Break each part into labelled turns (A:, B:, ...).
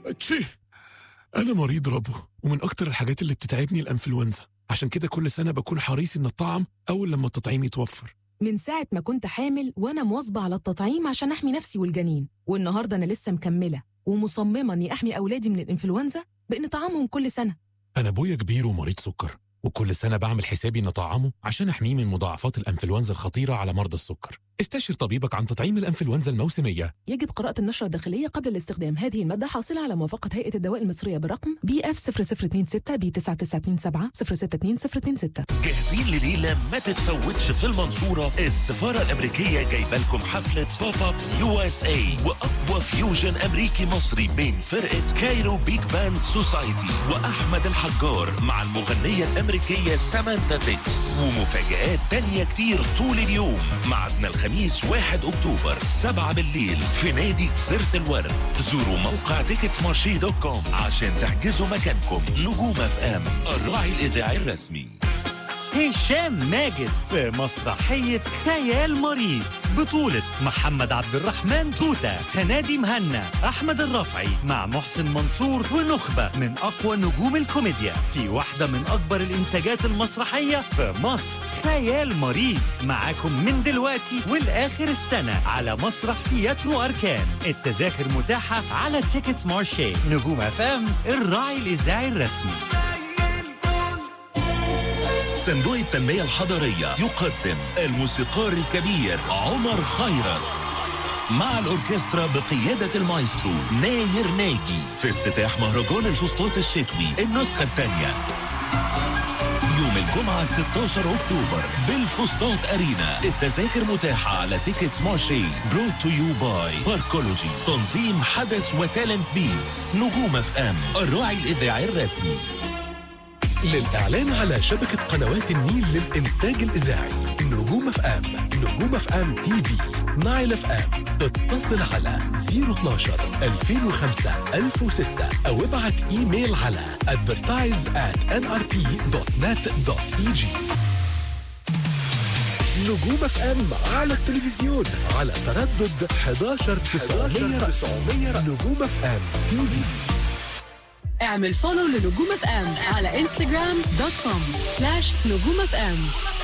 A: تشي أنا مريض ربو ومن أكتر الحاجات اللي بتتعبني الأنفلونزا عشان كده كل سنة بكون حريص إن الطعم أول لما التطعيم يتوفر
B: من ساعة ما كنت حامل وأنا مواظبة على التطعيم عشان أحمي نفسي والجنين والنهاردة أنا لسه مكملة ومصممة إني أحمي أولادي من الإنفلونزا بإن طعامهم كل سنة
A: أنا أبويا كبير ومريض سكر وكل سنة بعمل حسابي إن أطعمه عشان أحميه من مضاعفات الأنفلونزا الخطيرة على مرضى السكر استشر طبيبك عن تطعيم الأنفلونزا الموسمية
B: يجب قراءة النشرة الداخلية قبل الاستخدام هذه المادة حاصلة على موافقة هيئة الدواء المصرية برقم بي اف 0026 بي 9927 062026
C: جاهزين لليلة ما تتفوتش في المنصورة السفارة الأمريكية جايبة لكم حفلة بوب اب يو اس اي وأقوى فيوجن أمريكي مصري بين فرقة كايرو بيج باند سوسايتي وأحمد الحجار مع المغنية الأمريكية سامانتا بيكس ومفاجآت تانية كتير طول اليوم معدنا الخميس 1 أكتوبر 7 بالليل في نادي جزيرة الورد زوروا موقع تيكتس مارشي دوت كوم عشان تحجزوا مكانكم نجوم اف ام الراعي الإذاعي الرسمي
D: هشام ماجد في مسرحية خيال مريض بطولة محمد عبد الرحمن توتة هنادي مهنا أحمد الرفعي مع محسن منصور ونخبة من أقوى نجوم الكوميديا في واحدة من أكبر الإنتاجات المسرحية في مصر خيال مريض معاكم من دلوقتي والآخر السنة على مسرح تياترو أركان التذاكر متاحة على تيكتس مارشي نجوم أفام الراعي الإذاعي الرسمي
C: صندوق التنمية الحضرية يقدم الموسيقار الكبير عمر خيرت مع الأوركسترا بقيادة المايسترو ناير ناجي في افتتاح مهرجان الفسطاط الشتوي النسخة الثانية يوم الجمعة 16 أكتوبر بالفسطاط أرينا التذاكر متاحة على تيكتس مارشي برود تو يو باي باركولوجي تنظيم حدث وتالنت بيتس نجوم اف ام الراعي الإذاعي الرسمي
E: للإعلان على شبكة قنوات النيل للإنتاج الإذاعي نجوم اف ام نجوم اف ام تي في نايل اف ام اتصل على 012 2005 1006 أو ابعت إيميل على advertise at nrp.net.eg نجوم اف ام على التلفزيون على تردد 11 900 نجوم اف ام تي في
F: اعمل فولو لنجوم اف ام على انستغرام دوت كوم سلاش نجوم اف ام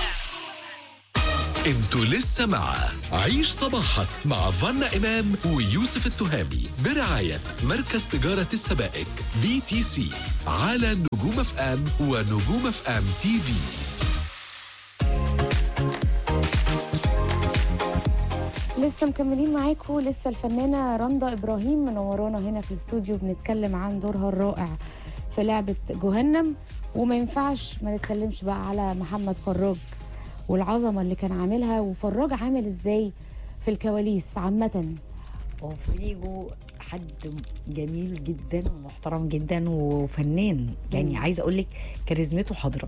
E: انتوا لسه مع عيش صباحك مع فنا إمام ويوسف التهامي برعاية مركز تجارة السبائك بي تي سي على نجوم اف ام ونجوم اف ام تي في
G: لسه مكملين معاكم لسه الفنانة رندا إبراهيم منورانا هنا في الاستوديو بنتكلم عن دورها الرائع في لعبة جهنم وما ينفعش ما نتكلمش بقى على محمد فراج والعظمة اللي كان عاملها وفراج عامل ازاي في الكواليس عامة
H: وفريجو حد جميل جدا ومحترم جدا وفنان يعني عايزه اقول لك كاريزمته حاضره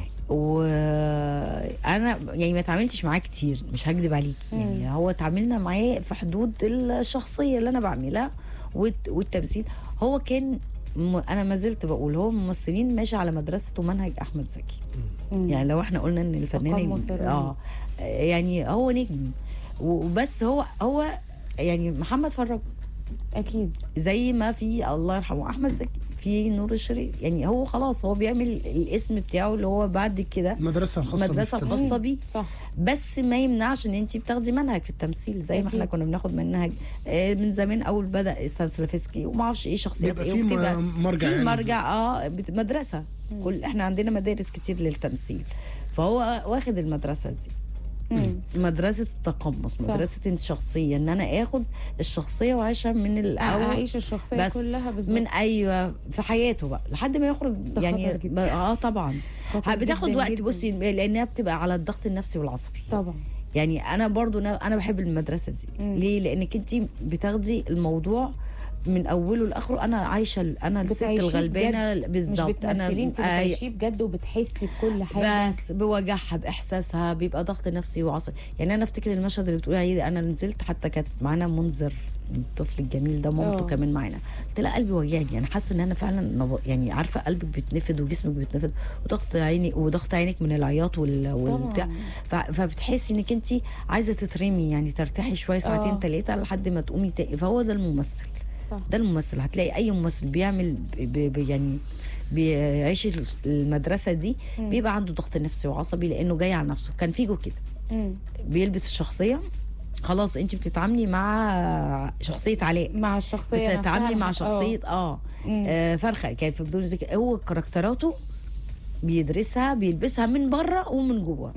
H: وانا يعني ما اتعاملتش معاه كتير مش هكدب عليكي يعني هو اتعاملنا معاه في حدود الشخصيه اللي انا بعملها والت- والتمثيل هو كان م... انا ما زلت بقول هو ممثلين ماشي على مدرسه ومنهج احمد زكي يعني لو احنا قلنا ان الفنان
G: تقمص الرأي.
H: اه يعني هو نجم وبس هو هو يعني محمد فراج
G: أكيد
H: زي ما في الله يرحمه احمد زكي في نور الشريف يعني هو خلاص هو بيعمل الاسم بتاعه اللي هو بعد كده
I: المدرسة الخاصة
H: مدرسه
I: بالتمثيل.
H: خاصه بيه
G: صح
H: بس ما يمنعش ان انت بتاخدي منهج في التمثيل زي ما احنا
G: أكيد.
H: كنا بناخد منهج آه، من زمان اول بدا ستانسلافسكي وما اعرفش ايه شخصيات
I: بيبقى
H: ايه
I: في م-
H: وبتبقى
I: مرجع
H: في
I: يعني.
H: مرجع اه بت- مدرسه كل احنا عندنا مدارس كتير للتمثيل فهو واخد المدرسه دي مدرسة التقمص
G: صح.
H: مدرسة الشخصية ان انا اخد الشخصية واعيشها من الاول
G: أعيش الشخصية
H: بس
G: كلها بالظبط
H: من ايوه في حياته بقى لحد ما يخرج
G: ده
H: يعني
G: خطر جدا.
H: ب- اه طبعا
G: خطر
H: بتاخد
G: جداً
H: وقت
G: جداً.
H: بصي لانها بتبقى على الضغط النفسي والعصبي
G: طبعا
H: يعني انا برضو نا- انا بحب المدرسه دي
G: مم.
H: ليه لانك انت بتاخدي الموضوع من اوله لاخره انا عايشه ال- انا الست
G: بتعيشيه
H: الغلبانه
G: بجد. مش
H: بالظبط انا
G: بتمثلي انت
H: أي-
G: بتعيشيه بجد وبتحسي بكل حاجة
H: بس بوجعها باحساسها بيبقى ضغط نفسي وعصبي يعني انا افتكر المشهد اللي بتقولي عليه ده، انا نزلت حتى كانت معانا منذر الطفل الجميل ده مامته
G: اه.
H: كمان معانا قلت لها قلبي وجعني انا حاسه ان انا فعلا نب- يعني عارفه قلبك بيتنفض وجسمك بيتنفض وضغط عيني وضغط عينك من العياط وال... والبتاع ف- فبتحسي انك انت عايزه تترمي يعني ترتاحي شويه ساعتين
G: اه.
H: ثلاثه لحد ما تقومي تاني فهو ده الممثل
G: صح.
H: ده الممثل هتلاقي اي ممثل بيعمل ب- ب- يعني بيعيش المدرسه دي بيبقى عنده ضغط نفسي وعصبي لانه جاي على نفسه كان فيجو كده
G: مم.
H: بيلبس الشخصيه خلاص انت بتتعاملي مع شخصيه علاء
G: مع الشخصيه
H: بتتعاملي
G: نفسها
H: مع
G: آه.
H: شخصيه اه, آه فرخه كان في بدون ذكر هو كاركتراته بيدرسها بيلبسها من بره ومن جوه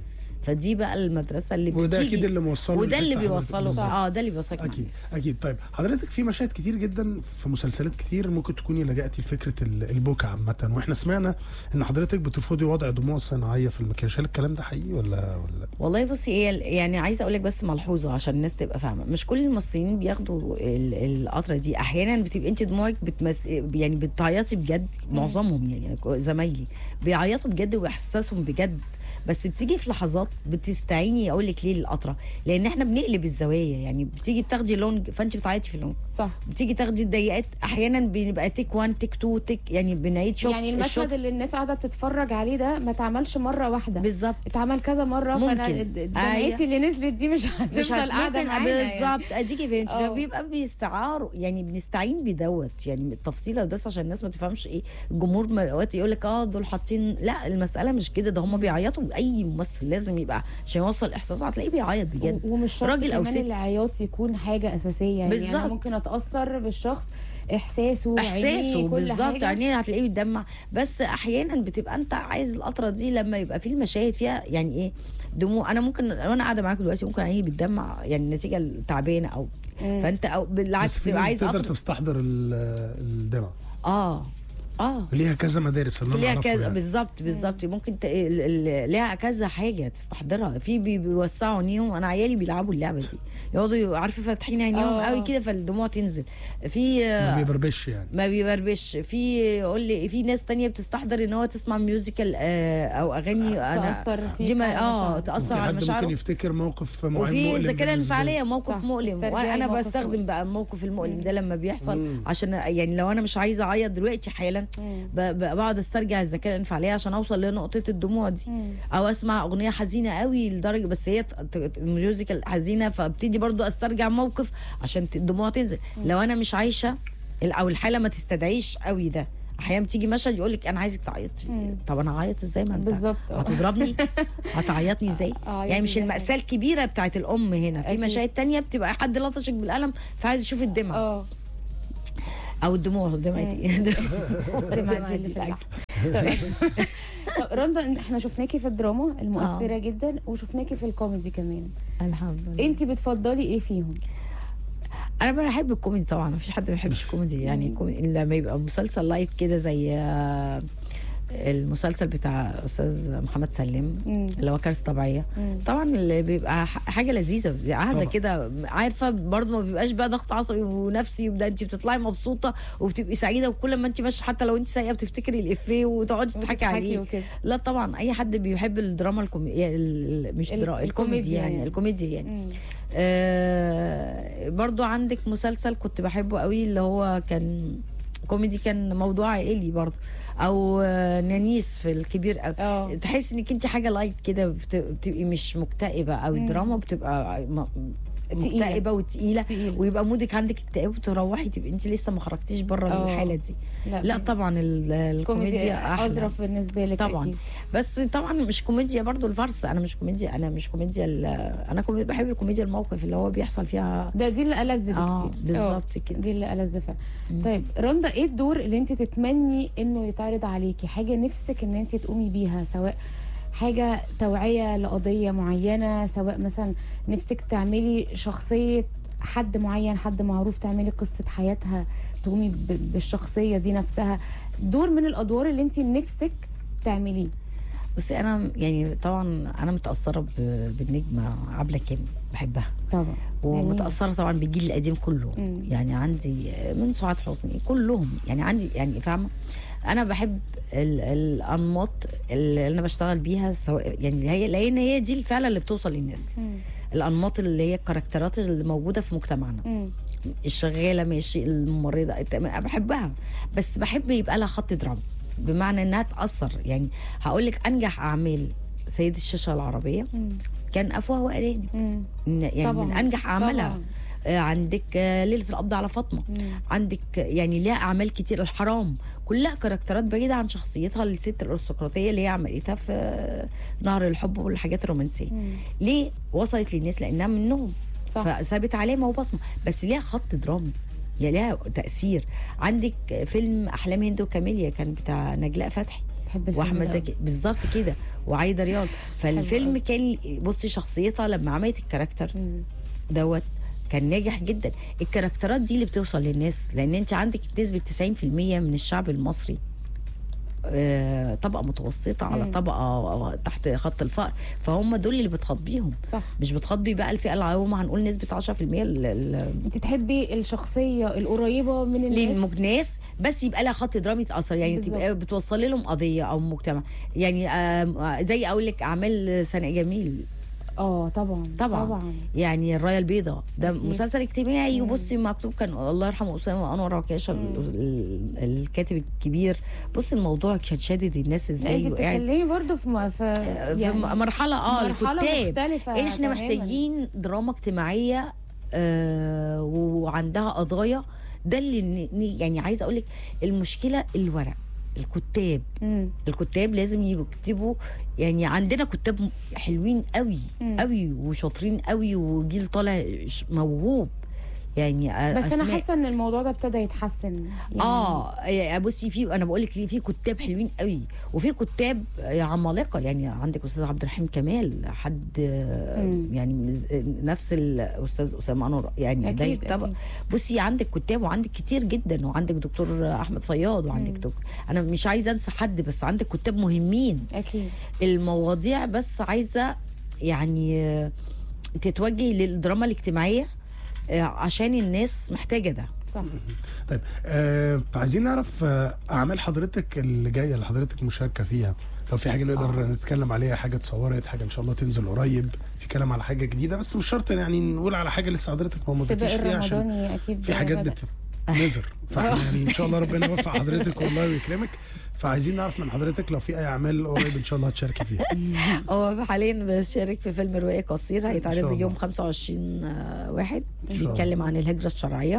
H: فدي بقى المدرسه اللي
I: وده
H: بتيجي
I: أكيد اللي موصله
H: وده اللي
I: لحتة
H: بيوصله
I: بالظبط.
H: اه ده اللي بيوصلك مع
I: اكيد
H: الناس.
I: اكيد طيب حضرتك في مشاهد كتير جدا في مسلسلات كتير ممكن تكوني لجأتي لفكره ال- البكا عامه واحنا سمعنا ان حضرتك بترفضي وضع دموع صناعيه في المكياج هل الكلام ده حقيقي ولا ولا
H: والله بصي هي ال- يعني عايزه اقول لك بس ملحوظه عشان الناس تبقى فاهمه مش كل الممثلين بياخدوا ال- القطره دي احيانا بتبقى انت دموعك بتمس يعني بتعيطي بجد معظمهم يعني زمايلي بيعيطوا بجد واحساسهم بجد بس بتيجي في لحظات بتستعيني اقول لك ليه القطره لان احنا بنقلب الزوايا يعني بتيجي بتاخدي لونج فانت بتعيطي في اللونج
G: صح
H: بتيجي تاخدي الضيقات احيانا بنبقى تيك 1 تيك 2 تيك يعني بنعيد شوط
G: يعني المشهد
H: الشوط.
G: اللي الناس قاعده بتتفرج عليه ده ما اتعملش مره واحده
H: بالظبط
G: اتعمل كذا مره
H: ممكن.
G: فانا
H: أيوة.
G: دمعتي اللي نزلت دي مش
H: مش
G: هتفضل قاعده
H: ممكن
G: معانا يعني.
H: بالظبط اديكي فهمت
G: اه.
H: فبيبقى بيستعاروا يعني بنستعين بدوت يعني التفصيله بس عشان الناس ما تفهمش ايه الجمهور ما اوقات يقول لك اه دول حاطين لا المساله مش كده ده هم بيعيطوا اي ممثل لازم يبقى عشان يوصل احساسه هتلاقيه بيعيط بجد
G: و- ومش شرط
H: راجل او
G: كمان
H: ست
G: العياط يكون حاجه اساسيه يعني
H: بالظبط.
G: انا ممكن اتاثر بالشخص احساسه
H: احساسه
G: عينيه، كل
H: بالظبط
G: حاجة.
H: عينيه هتلاقيه بيدمع بس احيانا بتبقى انت عايز القطره دي لما يبقى في المشاهد فيها يعني ايه دموع انا ممكن وانا قاعده معاك دلوقتي ممكن عيني بتدمع يعني النتيجه التعبانه او فانت او
I: بس
H: بالعكس
I: في
H: تبقى
I: ناس
H: عايز
I: تقدر
H: قطره
I: تستحضر ال- الدمع
H: اه اه
I: ليها كذا مدارس اللي انا
H: ليها
I: اعرفه
H: كذا
I: يعني.
H: بالظبط بالظبط ممكن ت... ال- ال- ليها كذا حاجه تستحضرها في بي- بيوسعوا عينيهم انا عيالي بيلعبوا اللعبه دي يقعدوا يبقوا عارفه فاتحين عينيهم
G: آه.
H: قوي كده فالدموع تنزل في
I: ما بيبربش يعني
H: ما بيبربش في يقول لي في ناس تانية بتستحضر ان هو تسمع ميوزيكال آه او اغاني انا
G: تأثر فيك
H: دي ما
G: على
H: اه
G: مشاعرك.
H: تاثر
I: وفي
H: على
I: حد ممكن
H: مشاعره
I: يفتكر موقف معين
H: وفي
I: مؤلم
H: الذاكره
I: بالنسبة له.
H: الانفعاليه موقف
G: صح،
H: مؤلم
G: استرجاع
H: وانا
G: الموقف
H: بستخدم
G: مؤلم.
H: بقى الموقف المؤلم ده لما بيحصل عشان يعني لو انا مش عايزه اعيط دلوقتي حالا ب- ب- بقعد استرجع الذاكره الانفعاليه عشان اوصل لنقطه الدموع دي او اسمع اغنيه حزينه قوي لدرجه بس هي ت- ت- ميوزيكال حزينه فابتدي برضو استرجع موقف عشان ت- الدموع تنزل لو انا مش عايشه ال- او الحاله ما تستدعيش قوي ده احيانا بتيجي مشهد يقول لك انا عايزك تعيطي طب انا اعيط ازاي ما انت
G: بالظبط، اه.
H: هتضربني هتعيطني ازاي
G: أعيط
H: يعني مش
G: ازاي؟
H: المأساة الكبيرة بتاعت الأم هنا في
G: أكيد.
H: مشاهد تانية بتبقى حد لطشك بالقلم فعايز يشوف الدمع
G: اه
H: أو الدموع دمعتي
G: دمعتي اللي في اللحم طيب طب رندا احنا شفناكي في الدراما المؤثره جدا وشفناكي في الكوميدي كمان
H: الحمد لله
G: انت بتفضلي ايه فيهم
H: انا بحب الكوميدي طبعا مفيش حد ما بيحبش الكوميدي يعني كومي- لما يبقى مسلسل لايت كده زي آه، المسلسل بتاع استاذ محمد سلم
G: مم.
H: اللي هو كارثه طبيعيه طبعا اللي بيبقى ح- حاجه لذيذه قاعده
I: طبعا.
H: كده عارفه برضه ما بيبقاش بقى ضغط عصبي ونفسي وده انت بتطلعي مبسوطه وبتبقي سعيده وكل ما انت ماشيه حتى لو انت سايقه بتفتكري الافيه وتقعدي تضحكي
G: وتضحكي
H: عليه
G: وكده.
H: لا طبعا اي حد بيحب الدراما الكومي... يعني ال- مش
G: ال-
H: درا... الكوميدي
G: الكوميديا
H: يعني,
G: يعني.
H: الكوميديا يعني
G: مم.
H: آه برضو عندك مسلسل كنت بحبه قوي اللي هو كان كوميدي كان موضوع عائلي برضو او آه نانيس في الكبير قوي
G: اه
H: تحس انك انت حاجه لايت كده بت- بتبقي مش مكتئبه او الدراما بتبقى م-
G: تقيلة.
H: مكتئبه وتقيله
G: تقيلة.
H: ويبقى مودك عندك اكتئاب وتروحي تبقي انت لسه ما خرجتيش بره
G: اه.
H: الحاله دي
G: لا,
H: لا طبعا ال- الكوميديا احلى
G: اظرف بالنسبه لك
H: طبعا
G: أكيد.
H: بس طبعا مش كوميديا برضو الفرس انا مش كوميديا انا مش كوميديا ال- انا كوميديا بحب الكوميديا الموقف اللي هو بيحصل فيها
G: ده دي اللي ألذ بكتير
H: اه بالظبط
G: اه،
H: كده
G: دي اللي ألذ فعلا طيب رندا ايه الدور اللي انت تتمني انه يتعرض عليكي حاجه نفسك ان انت تقومي بيها سواء حاجه توعيه لقضيه معينه سواء مثلا نفسك تعملي شخصيه حد معين حد معروف تعملي قصه حياتها تقومي ب- بالشخصيه دي نفسها دور من الادوار اللي انت نفسك تعمليه
H: بصي انا يعني طبعا انا متاثره ب- بالنجمه عبله كامل بحبها
G: طبعا
H: ومتاثره طبعا بالجيل القديم كله
G: مم.
H: يعني عندي من سعاد حسني كلهم يعني عندي يعني فاهمه انا بحب ال- الانماط اللي انا بشتغل بيها سواء يعني هي لان هي دي فعلا اللي بتوصل للناس
G: مم.
H: الانماط اللي هي الكاركترات اللي موجوده في مجتمعنا
G: مم.
H: الشغاله ماشي الممرضه أنا بحبها بس بحب يبقى لها خط دراما بمعنى انها تاثر يعني هقول لك انجح اعمال سيد الشاشه العربيه
G: مم.
H: كان افواه وارانب
G: مم.
H: إن- يعني
G: طبعاً.
H: من انجح اعمالها
G: طبعاً.
H: آه، عندك آه، ليله القبض على فاطمه عندك آه، يعني ليها اعمال كتير الحرام كلها كاركترات بعيده عن شخصيتها الست الارستقراطيه اللي هي عملتها في آه، نهر الحب والحاجات الرومانسيه ليه وصلت للناس لانها منهم
G: صح.
H: فسابت علامه وبصمه بس ليها خط درامي يعني ليها تاثير عندك فيلم احلام هند وكاميليا كان بتاع نجلاء فتحي
G: بحب الفيلم
H: واحمد
G: ده.
H: زكي بالظبط كده وعايده رياض فالفيلم كان بصي شخصيتها لما عملت الكاركتر دوت كان ناجح جدا الكاركترات دي اللي بتوصل للناس لان انت عندك نسبه 90% من الشعب المصري آه، طبقه متوسطه على طبقه تحت خط الفقر فهم دول اللي بتخاطبيهم
G: صح.
H: مش بتخاطبي بقى الفئه العامه هنقول نسبه 10% ال- ال-
G: انت تحبي الشخصيه القريبه من الناس
H: للناس بس يبقى لها خط درامي يتاثر يعني
G: بالظبط.
H: تبقى بتوصلي لهم قضيه او مجتمع يعني آه زي اقول لك اعمال سناء جميل
G: اه طبعا
H: طبعا,
G: طبعا
H: يعني الرايه البيضاء ده
G: أكيد.
H: مسلسل اجتماعي وبصي مكتوب كان الله يرحمه اسامه انور عكاشه ال- ال- الكاتب الكبير بصي الموضوع كان شادد الناس
G: لا
H: ازاي
G: انت
H: وقاعد
G: بتتكلمي برضو في م- في
H: في
G: يعني
H: مرحله اه
G: مرحلة
H: الكتاب
G: مختلفة
H: احنا
G: تماماً.
H: محتاجين دراما اجتماعيه آه وعندها قضايا ده اللي ن- ن- يعني عايزه اقول لك المشكله الورق الكتاب
G: مم.
H: الكتاب لازم يكتبوا يعني عندنا كتاب م- حلوين قوي قوي وشاطرين قوي وجيل طالع ش- موهوب يعني أ-
G: بس انا
H: أسماء-
G: حاسه ان الموضوع ده ابتدى يتحسن يعني
H: اه يعني بصي في انا بقول لك ليه في كتاب حلوين قوي وفي كتاب عمالقه يعني عندك استاذ عبد الرحيم كمال حد آه، يعني مز- نفس الاستاذ اسامه انور يعني ده
G: أكيد،
H: يكتب
G: أكيد.
H: بصي عندك كتاب وعندك كتير جدا وعندك دكتور احمد فياض وعندك دكتور انا مش عايزه انسى حد بس عندك كتاب مهمين
G: اكيد
H: المواضيع بس عايزه يعني آه، تتوجهي للدراما الاجتماعيه آه، عشان الناس محتاجه ده
G: صح
I: طيب آه عايزين نعرف آه اعمال حضرتك اللي جايه اللي حضرتك مشاركه فيها لو في حاجه نقدر آه. نتكلم عليها حاجه اتصورت حاجه ان شاء الله تنزل قريب في كلام على حاجه جديده بس مش شرط يعني نقول على حاجه لسه حضرتك ما
G: السباق
I: مضيتيش فيها عشان
G: الرمضاني اكيد
I: في حاجات
G: بدأ.
I: بتتنزر فاحنا يعني ان شاء الله ربنا يوفق حضرتك والله ويكرمك فعايزين نعرف من حضرتك لو في اي اعمال قريب ان شاء الله هتشاركي فيها
H: هو حاليا بشارك في فيلم روائي قصير
I: إن
H: هيتعرض
I: شاء
H: يوم
I: الله.
H: 25 آه، واحد
I: شاء الله.
H: بيتكلم عن الهجره الشرعيه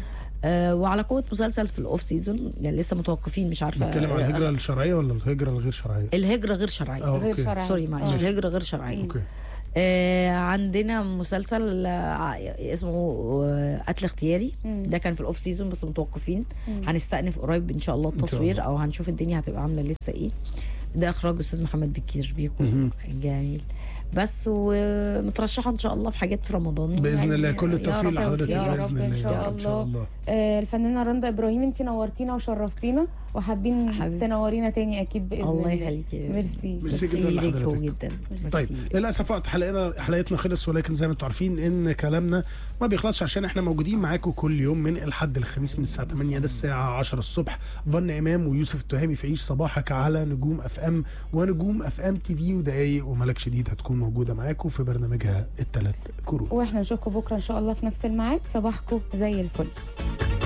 H: آه وعلى قوه مسلسل في الاوف سيزون يعني لسه متوقفين مش عارفه
I: بنتكلم عن الهجره الشرعيه ولا الهجره الغير شرعيه؟
H: الهجره غير شرعيه
I: اه
G: غير
I: اوكي
G: شرعي
H: سوري معلش
G: آه.
H: الهجره غير شرعيه
I: اوكي
H: آه عندنا مسلسل آه اسمه آه قتل اختياري ده كان في الاوف سيزون بس متوقفين هنستأنف قريب ان شاء الله
I: شاء
H: التصوير
I: الله.
H: او هنشوف الدنيا هتبقى عامله لسه ايه ده اخراج استاذ محمد بكير بيكون جميل بس ومترشحه ان شاء الله في حاجات في رمضان
I: باذن
H: يعني
I: الله كل
H: يا
I: التوفيق
H: رب
I: لحضرتك
G: يا رب
I: باذن
G: إن
I: الله
G: شاء
I: يا رب ان شاء
G: الله.
I: الله
G: آه الفنانه رندا ابراهيم انت نورتينا وشرفتينا وحابين
H: حبيبي.
G: تنورينا تاني اكيد باذن الله
H: الله يخليكي
G: ميرسي
I: ميرسي جدا
H: ليكوا
I: لحضرتك.
H: جدا
I: طيب
H: ميرسي.
I: للاسف وقت حلقتنا حلقتنا خلص ولكن زي ما انتم عارفين ان كلامنا ما بيخلصش عشان احنا موجودين معاكم كل يوم من الحد للخميس من الساعه 8 للساعه 10 الصبح ظن امام ويوسف التهامي في عيش صباحك على نجوم اف ام ونجوم اف ام تي في ودقايق وملك شديد هتكون موجوده معاكم في برنامجها الثلاث كروت
G: واحنا نشوفكم بكره ان شاء الله في نفس الميعاد صباحكم زي الفل